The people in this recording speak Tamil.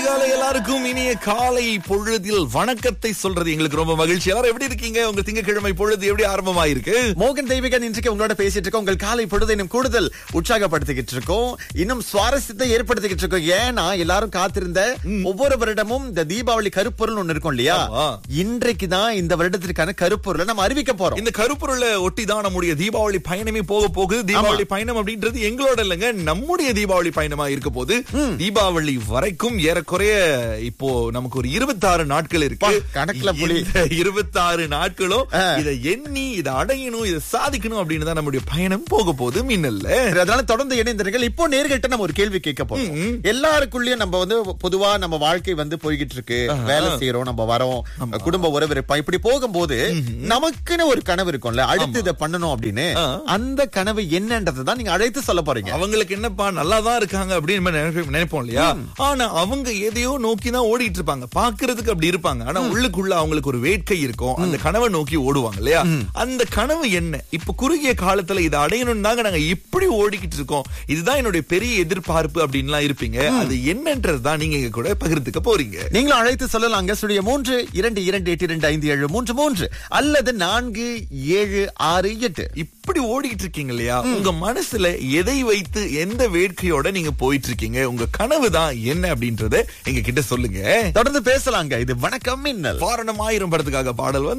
அதிகாலை எல்லாருக்கும் இனிய காலை பொழுதில் வணக்கத்தை சொல்றது எங்களுக்கு ரொம்ப மகிழ்ச்சி எல்லாரும் எப்படி இருக்கீங்க உங்க திங்கட்கிழமை பொழுது எப்படி ஆரம்பமாயிருக்கு மோகன் தெய்வீகன் இன்றைக்கு உங்களோட பேசிட்டு இருக்கோம் உங்கள் காலை பொழுது இன்னும் கூடுதல் உற்சாகப்படுத்திக்கிட்டு இருக்கோம் இன்னும் சுவாரஸ்யத்தை ஏற்படுத்திக்கிட்டு இருக்கோம் ஏன்னா எல்லாரும் காத்திருந்த ஒவ்வொரு வருடமும் இந்த தீபாவளி கருப்பொருள் ஒண்ணு இருக்கும் இல்லையா ஆமா. இன்றைக்கு தான் இந்த வருடத்திற்கான கருப்பொருளை நம்ம அறிவிக்க போறோம் இந்த கருப்பொருளை ஒட்டி தான் நம்முடைய தீபாவளி பயணமே போக போகுது தீபாவளி பயணம் அப்படின்றது எங்களோட இல்லைங்க நம்முடைய தீபாவளி பயணமா இருக்க போது தீபாவளி வரைக்கும் ஏறக்குறைய இப்போ நமக்கு ஒரு இருபத்தாறு நாட்கள் இருக்கு பா, கணக்குல புலி. இந்த இருபத்தாறு நாட்களும் இதை எண்ணி இதை அடையணும் இதை சாதிக்கணும் அப்படின்னு தான் நம்முடைய பயணம் போக போகுது மின்னல்ல சரி, அதனால தொடர்ந்து இணைந்திருங்கள் இப்போ நேர்கிட்ட நம்ம ஒரு கேள்வி கேட்க போறோம் எல்லாருக்குள்ளயும் நம்ம வந்து பொதுவா நம்ம வாழ்க்கை வந்து போய்கிட்டு இருக்கு வேலை செய்யறோம் நம்ம வரோம் குடும்ப உறவு இருப்போம் இப்படி போகும்போது நமக்குன்னு ஒரு கனவு இருக்கும்ல அடுத்து இதை பண்ணணும் அப்படின்னு அந்த கனவு என்னன்றதை தான் நீங்க அழைத்து சொல்ல போறீங்க அவங்களுக்கு என்னப்பா நல்லா தான் இருக்காங்க அப்படின்னு நம்ம நினைப்போம் நினைப்போம் இல்லையா ஆனா அவங்க எதையோ நோக்கி தான் ஓடிட்டு இருப்பாங்க பாக்குறதுக்கு அப்படி இருப்பாங்க ஆனா உள்ளுக்குள்ள அவங்களுக்கு ஒரு வேட்கை இருக்கும் அந்த கனவை நோக்கி ஓடுவாங்க இல்லையா அந்த கனவு என்ன இப்ப குறுகிய காலத்துல இதை அடையணும் தாங்க நாங்க இப்படி ஓடிக்கிட்டு இருக்கோம் இதுதான் என்னுடைய பெரிய எதிர்பார்ப்பு அப்படின்லாம் இருப்பீங்க அது என்னன்றது தான் நீங்க எங்க கூட பகிர்ந்துக்க போறீங்க நீங்களும் அழைத்து சொல்லலாங்க ஸ்டுடியோ மூன்று இரண்டு இரண்டு எட்டு இரண்டு ஐந்து ஏழு மூன்று மூன்று அல்லது நான்கு ஏழு ஆறு எட்டு இப்படி ஓடிக்கிட்டு இருக்கீங்க இல்லையா உங்க மனசுல எதை வைத்து எந்த வேட்கையோட நீங்க போயிட்டு இருக்கீங்க உங்க கனவு தான் என்ன அப்படின்றத எங்க கிட்ட சொல்லுங்க தொடர்ந்து பேசலாங்க இது வணக்கம் மின்னல் வாரணம் ஆயிரம் படத்துக்காக பாடல் வந்து